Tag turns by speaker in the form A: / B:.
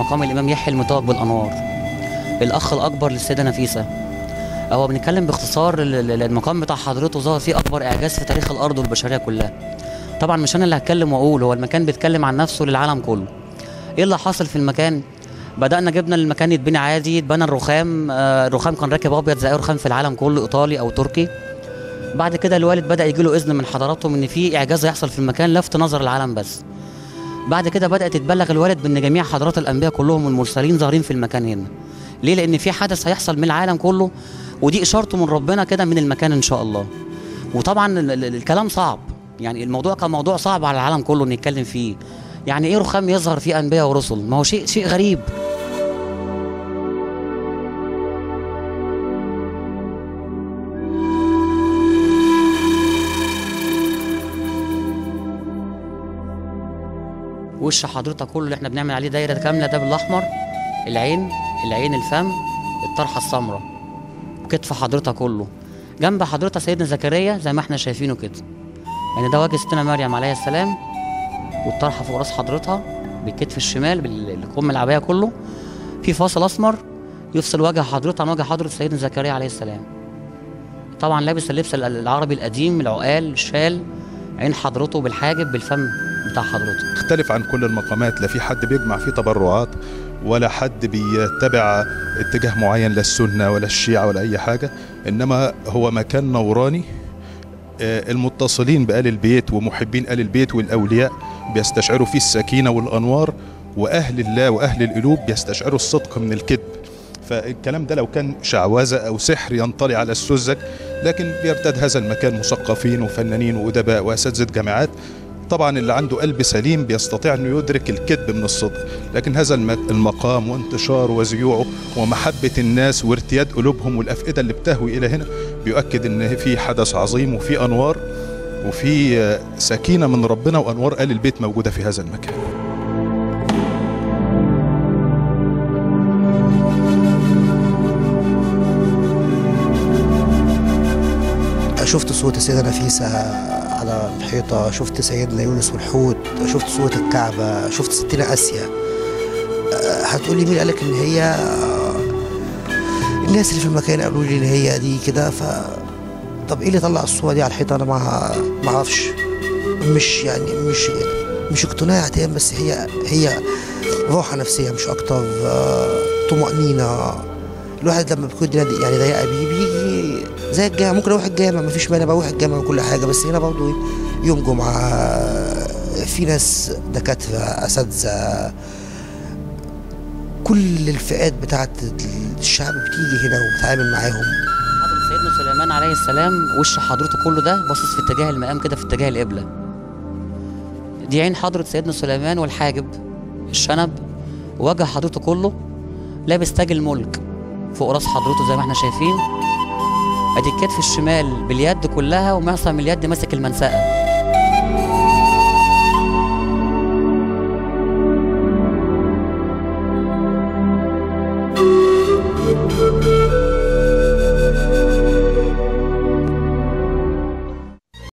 A: مقام الامام يحيى المتوج بالانوار الاخ الاكبر للسيده نفيسه هو بنتكلم باختصار ال- ال- المقام بتاع حضرته ظهر فيه اكبر اعجاز في تاريخ الارض والبشريه كلها طبعا مش انا اللي هتكلم واقول هو المكان بيتكلم عن نفسه للعالم كله ايه اللي حصل في المكان بدأنا جبنا المكان يتبني عادي اتبنى الرخام آه، الرخام كان راكب ابيض زي اي رخام في العالم كله ايطالي او تركي بعد كده الوالد بدأ يجي له اذن من حضراتهم ان في اعجاز هيحصل في المكان لفت نظر العالم بس بعد كده بدأت تتبلغ الوالد بان جميع حضرات الانبياء كلهم والمرسلين ظاهرين في المكان هنا ليه لان في حدث هيحصل من العالم كله ودي اشارته من ربنا كده من المكان ان شاء الله وطبعا ال- ال- الكلام صعب يعني الموضوع كان موضوع صعب على العالم كله ان يتكلم فيه يعني ايه رخام يظهر فيه انبياء ورسل ما هو شيء شيء غريب وش حضرتك كله اللي احنا بنعمل عليه دايره كامله ده بالاحمر العين العين الفم الطرحه السمراء وكتف حضرتك كله جنب حضرتك سيدنا زكريا زي ما احنا شايفينه كده يعني ده وجه ستنا مريم عليه السلام والطرحه فوق راس حضرتها بالكتف الشمال بالكم العبايه كله في فاصل اسمر يفصل وجه حضرتك عن وجه حضره سيدنا زكريا عليه السلام طبعا لابس اللبس ال- العربي القديم العقال الشال عين حضرته بالحاجب بالفم بتاع حضرته
B: يختلف عن كل المقامات لا في حد بيجمع فيه تبرعات ولا حد بيتبع اتجاه معين لا السنة ولا الشيعة ولا أي حاجة إنما هو مكان نوراني آه، المتصلين بآل البيت ومحبين آل البيت والأولياء بيستشعروا فيه السكينة والأنوار وأهل الله وأهل القلوب بيستشعروا الصدق من الكذب فالكلام ده لو كان شعوذة أو سحر ينطلي على السذج لكن بيرتاد هذا المكان مثقفين وفنانين وأدباء وأساتذة جامعات طبعا اللي عنده قلب سليم بيستطيع انه يدرك الكذب من الصدق لكن هذا الم- المقام وانتشاره وزيوعه ومحبه الناس وارتياد قلوبهم والافئده اللي بتهوي الى هنا بيؤكد ان في حدث عظيم وفي انوار وفي آه، سكينه من ربنا وانوار ال البيت موجوده في هذا المكان
C: شفت صورة السيدة نفيسة على الحيطة شفت سيدنا يونس والحوت شفت صورة الكعبة شفت ستنا آسيا أه، هتقولي مين قالك إن هي أه، الناس اللي في المكان قالوا لي إن هي دي كده ف طب إيه اللي طلع الصورة دي على الحيطة أنا ما ما أعرفش مش يعني مش مش اقتناع تام بس هي هي راحة نفسية مش أكتر أه، طمأنينة الواحد لما بيكون الدنيا دي- يعني ضيقه بيه بيجي زي الجامع ممكن اروح الجامع مفيش مانع بروح الجامع وكل حاجه بس هنا برضه إيه، يوم جمعه في ناس دكاتره اساتذه كل الفئات بتاعت الشعب بتيجي هنا وبتعامل معاهم
A: حضرة سيدنا سليمان عليه السلام وش حضرته كله ده باصص في اتجاه المقام كده في اتجاه القبلة دي عين حضرة سيدنا سليمان والحاجب الشنب وجه حضرته كله لابس تاج الملك فوق راس حضرته زي ما احنا شايفين ادي الكتف الشمال باليد كلها ومعصم اليد ماسك المنسقة